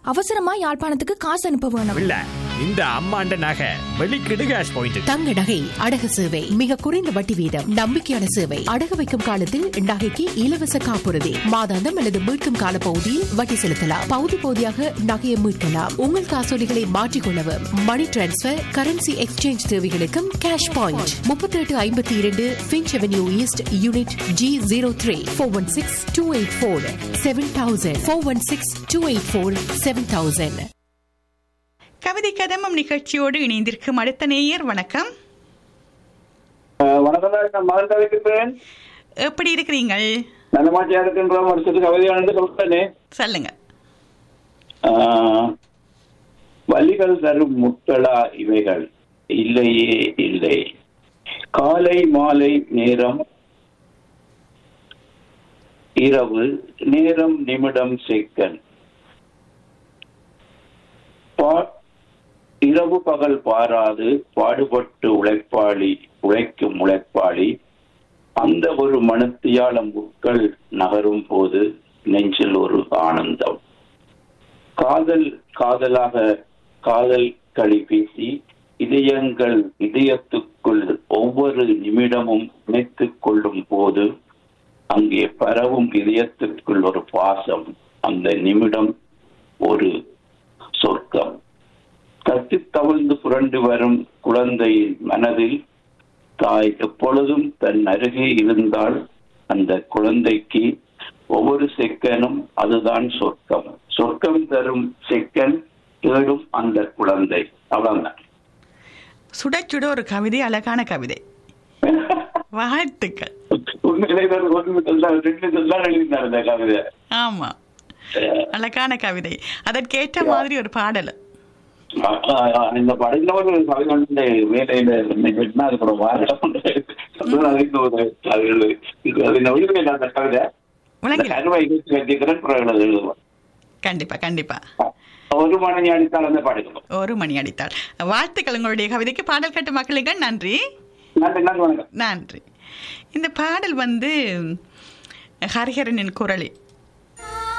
அவசரமா யாழ்ப்பாணத்துக்கு காசு அனுப்ப வேணும் இல்ல இந்த அம்மாண்ட நகை வெளிக்கிடு கேஷ் பாயிண்ட் தங்க நகை அடகு சேவை மிக குறைந்த வட்டி வீதம் நம்பிக்கையான சேவை அடகு வைக்கும் காலத்தில் நகைக்கு இலவச காப்புறுதி மாதாந்தம் அல்லது மீட்கும் கால பகுதியில் வட்டி செலுத்தலாம் பகுதி பகுதியாக நகையை மீட்கலாம் உங்கள் காசோலிகளை மாற்றிக்கொள்ளவும் மணி டிரான்ஸ்பர் கரன்சி எக்ஸ்சேஞ்ச் தேவைகளுக்கும் கேஷ் பாயிண்ட் முப்பத்தி எட்டு ஐம்பத்தி இரண்டு Finch avenue east unit G zero three four one six two eight four seven thousand four one six two eight four seven thousand கவிதை கதமம் நிகழ்ச்சியோடு இணைந்திருக்கும் அடுத்த நேயர் வணக்கம் அஹ் வணக்கம் தான் நான் மகன் இருக்கிறேன் எப்படி இருக்கிறீங்கள் நல்ல மாட்டியா இருக்கின்றோம் வருஷத்துக்கு கவிதையானது சொல்றேனே சொல்லுங்க ஆஹ் வலிகள் தரும் முத்தளா இவைகள் இல்லையே இல்லை காலை மாலை நேரம் இரவு நேரம் நிமிடம் செகண்ட் பா- இரவு பகல் பாராது பாடுபட்டு உழைப்பாளி உழைக்கும் உழைப்பாளி அந்த ஒரு மனத்தியால முட்கள் நகரும் போது நெஞ்சில் ஒரு ஆனந்தம் காதல் காதலாக காதல் களி பேசி இதயங்கள் இதயத்துக்குள் ஒவ்வொரு நிமிடமும் இணைத்துக் கொள்ளும் போது அங்கே பரவும் இதயத்திற்குள் ஒரு பாசம் அந்த நிமிடம் ஒரு சொர்க்கம் கத்தி தவிழ்ந்து புரண்டு வரும் குழந்தையின் மனதில் தாய் எப்பொழுதும் தன் அருகே இருந்தால் அந்த குழந்தைக்கு ஒவ்வொரு செக்கனும் அதுதான் சொர்க்கம் சொர்க்கம் தரும் செக்கன் தேடும் அந்த குழந்தை அவ்வளவுதான் சுட சுட ஒரு கவிதை அழகான கவிதை வாழ்த்துக்கள் உண்மையிலே தான் ஒன்று சொல்லலாம், ரெண்டு சொல்லலாம் எழுதினார் இந்த கவிதை ஆமா அழகான கவிதை அதற்கேற்ற மாதிரி ஒரு பாடல் அ- அ- அ- இந்த படத்துல ஒரு கவிதை வந்து வேலையில நிகழ்த்தினா அது கூட வாரம் ஒரு கவிதை இது அது இந்த உயிரில் அந்த கவிதை இந்த விளங்கி கருவை கட்டிக்கிறேன் பிறகு எழுதுவோம் கண்டிப்பா கண்டிப்பா ஒரு மணி அடித்தால் அந்த பாடுகிறோம் ஒரு மணி அடித்தாள் வாழ்த்துக்கள் உங்களுடைய கவிதைக்கு பாடல் கட்டு மக்களுக்கு நன்றி நன்றி நன்றி வணக்கம் நன்றி இந்த பாடல் வந்து ஹரிஹரனின் குரலில்